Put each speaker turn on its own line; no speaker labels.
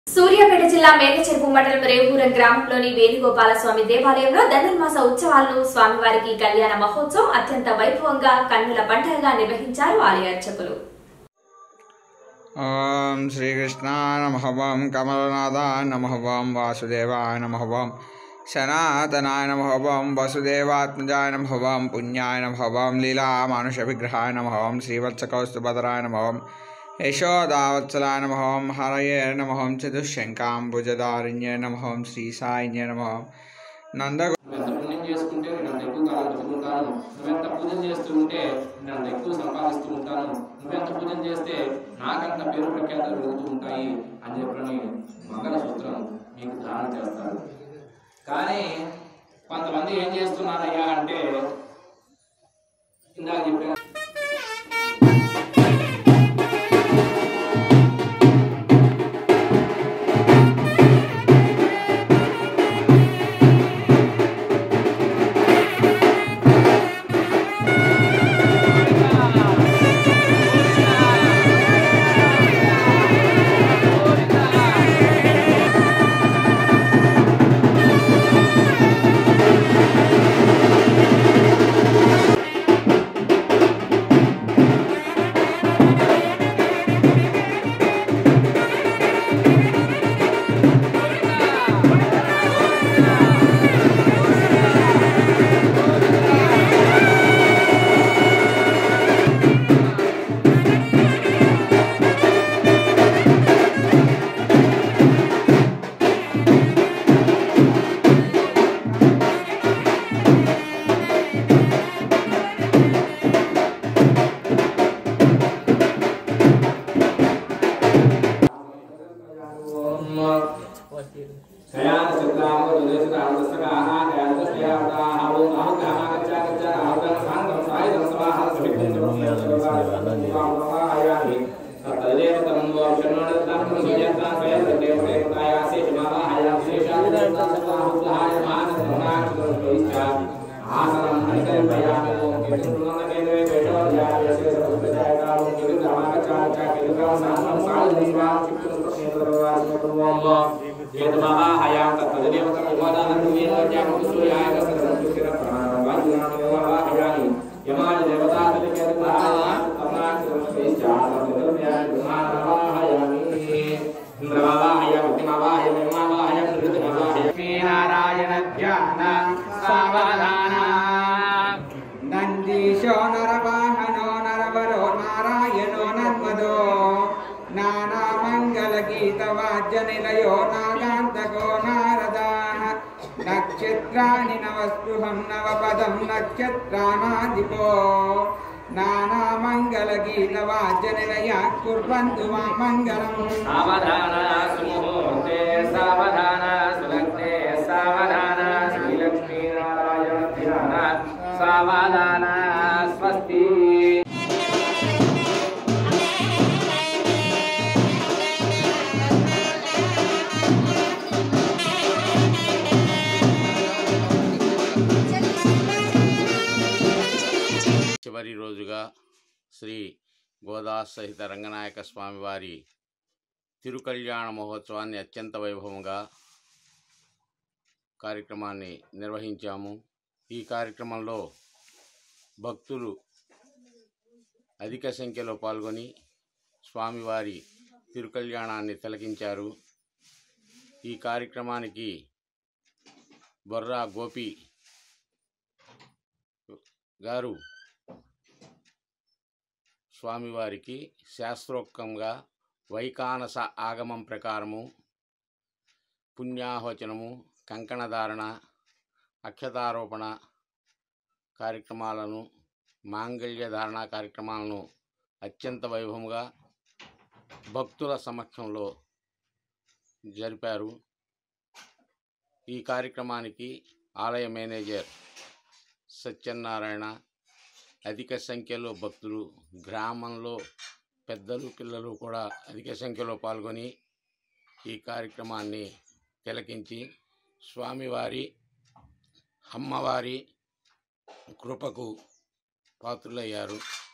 సూర్యాపేట జిల్లా మేకచెరుపు మండలం రేవూరం గ్రామంలోని వేణుగోపాల స్వామి దేవాలయంలో ధనుర్మాస ఉత్సవాలను స్వామివారికి కళ్యాణ మహోత్సవం అత్యంత వైభవంగా కన్నుల పంటగా నిర్వహించారు ఆలయ అర్చకులు
ఓం శ్రీకృష్ణాయ నమ ఓం కమలనాథాయ నమ ఓం వాసుదేవాయ నమ ఓం సనాతనాయ నమ ఓం వసుదేవాత్మజాయ నమ ఓం పుణ్యాయ నమ ఓం లీలామానుష విగ్రహాయ నమ ఓం శ్రీవత్సకౌస్తుభద్రాయ నమ ఓం యశోదావత్సలాయ నమ ఓం హరయే నమ ఓం చతుష్శంకాంబుజదారిణ్యే నమ ఓం శ్రీసాయిన్యే నమ ఓం నంద
నువ్వెంత పుణ్యం చేసుకుంటే నేను అంత ఎక్కువ కాలం బతుకుంటాను నువ్వెంత పూజలు చేస్తూ ఉంటే నేను అంత ఎక్కువ సంపాదిస్తూ ఉంటాను నువ్వెంత పూజలు చేస్తే నాకంత పేరు ప్రఖ్యాతలు పెరుగుతూ ఉంటాయి అని చెప్పని మంగళసూత్రం మీకు ధారణ చేస్తారు కానీ కొంతమంది ఏం చేస్తున్నారయ్యా అంటే ఇందాక చెప్పాను
నారాయణ ధ్యాన సావధాన నందీశో నరవాహనో నరవరో నారాయణో నర్మదో నానామంగళ గీత వాద్య నిలయో నాగాంతకో నారదా నక్షత్రాణి నవస్పృహం నవపదం నక్షత్రానాదిపో నానామంగళ గీత వాద్య నిలయ కుర్వంతు మా మంగళం
సావధాన సుముహూర్తే సావధాన సులగ్నే సావధాన శ్రీలక్ష్మీనారాయణ ధ్యాన సావధాన స్వస్తి
చివరి రోజుగా శ్రీ గోదా సహిత రంగనాయక స్వామివారి తిరుకల్యాణ మహోత్సవాన్ని అత్యంత వైభవంగా కార్యక్రమాన్ని నిర్వహించాము ఈ కార్యక్రమంలో భక్తులు అధిక సంఖ్యలో పాల్గొని స్వామివారి తిరుకల్యాణాన్ని తిలకించారు ఈ కార్యక్రమానికి బొర్రా గోపి గారు స్వామివారికి శాస్త్రోక్తంగా వైకానస ఆగమం ప్రకారము పుణ్యాహవచనము కంకణధారణ అక్షతారోపణ కార్యక్రమాలను మాంగళ్య ధారణ కార్యక్రమాలను అత్యంత వైభవంగా భక్తుల సమక్షంలో జరిపారు ఈ కార్యక్రమానికి ఆలయ మేనేజర్ సత్యనారాయణ అధిక సంఖ్యలో భక్తులు గ్రామంలో పెద్దలు పిల్లలు కూడా అధిక సంఖ్యలో పాల్గొని ఈ కార్యక్రమాన్ని తిలకించి స్వామివారి అమ్మవారి కృపకు పాత్రులయ్యారు